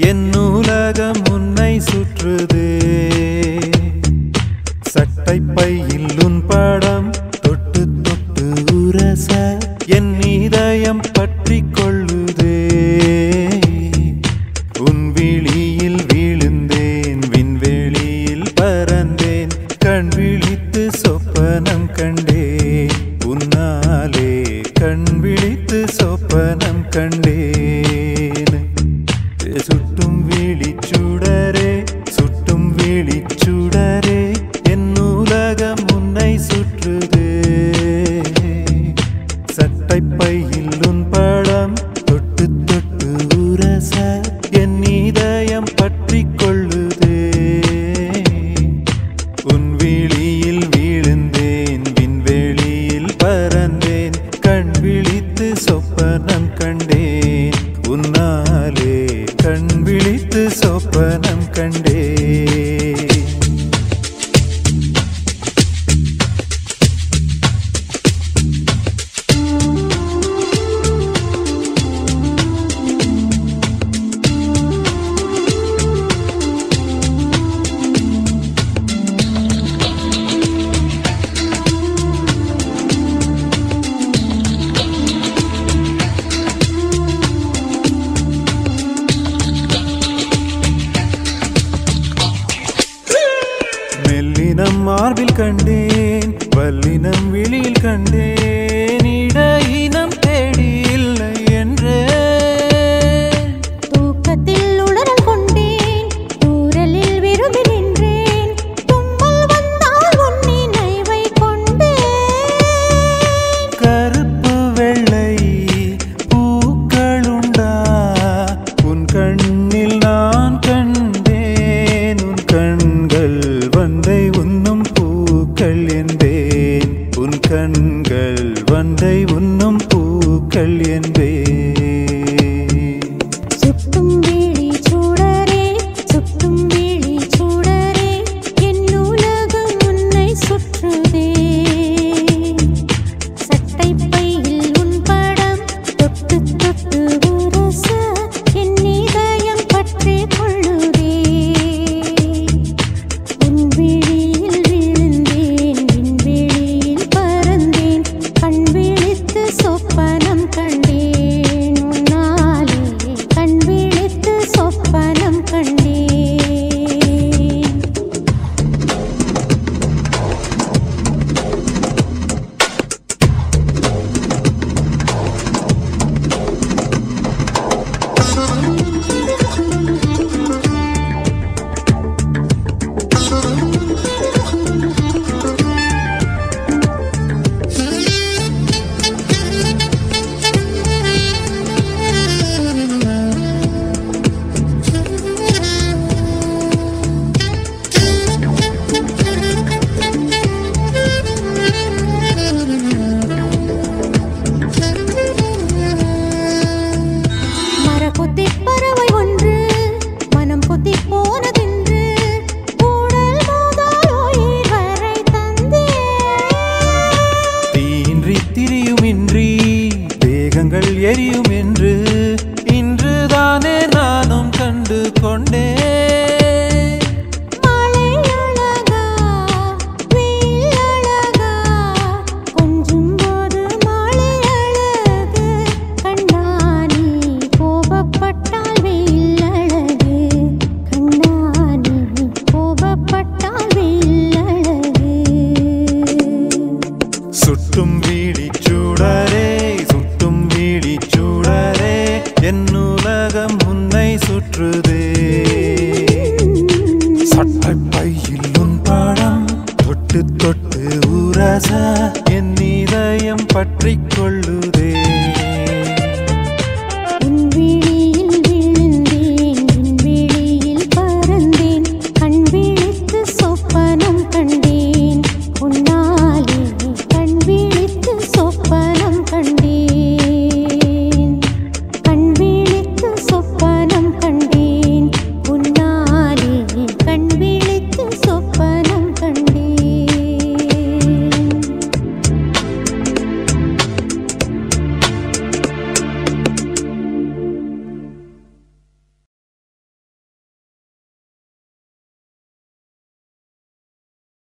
என் உலகம் உன்னை சுற்றுதே சட்டை பையில் உன் படம் தொட்டு தொட்டு உரச என் இதயம் பற்றி கொள்ளுதே உன் விழியில் விழுந்தேன் விண்வெளியில் பறந்தேன் கண் விழித்து சொப்பனம் கண்டேன் உன்னாலே கண் விழித்து சொப்பனம் கண்டேன் சுட்டும் விழிச்சுடரே சுட்டும் விழிச்சுடரே என் உலகம் உன்னை சுற்றுதே சட்டை பையில் உன் படம் தொட்டு தொட்டு உரச என் இதயம் பற்றி கொள்ளுதே உன் விழியில் விழுந்தேன் விண்வெளியில் பறந்தேன் கண் விழித்து சொப்பனம் கண்டேன் உன்னாலே கண் விழித்து சொப்பனம் கண்டேன் மெல்லினம் மார்பில் கண்டேன் வல்லினம் விழியில் கண்டேன் இடையினம் தேடி இல்லை என்றே தூக்கத்தில் உணரல் கொண்டேன் தூரலில் விரும்பி நின்றேன் தும்மல் வந்தால் உன் நினைவை கொண்டேன் கருப்பு வெள்ளை பூக்களுண்டா உன் கண்ணில் நான் கண்டேன் உன் கண்கள் வந்தை உண்ணும் பூக்கள் என்பேன் உன் கண்கள் வந்தை உண்ணும் பூக்கள் என்பேன் சுட்டும் விழி சூடரே சுட்டும் விழி சூடரே என் உலகம் உன்னை சுற்றுதே சட்டை பையில் உன் படம் தொட்டு தொட்டு உரச என் இதயம் பற்றி கொள்ளுதே உன் விழியில் விழுந்தேன் விண்வெளியில் பறந்தேன் கண் விழித்து சொப்பனம் கண்டேன் உன்னாலே கண் விழித்து சொப்பனம் கண்டேன் மரகொத்தி பறவை ஒன்று மனம் கொத்தி போனதென்று கூடல் மோதால் உயிர் வரை தந்தே தீன்றி திரியுமின்றி தேகங்கள் எரியும் என்று இன்றுதானே நானும் கண்டு கொண்டேன் மழை அழகா வெயில் அழகா கொஞ்சும் போது மழை அழகு கண்ணாணி கோபப்பட்டால் வெயில் அழகு கண்ணாணி கோபப்பட்டால் வெயில் அழகு சுட்டும் வீடி சூடரே சுட்டும் வீடி சூடரே என் உலகம் உன்னை சுற்றுதே சட்டை பையில் உன் படம் தொட்டு தொட்டு உரச என் இதயம் பற்றி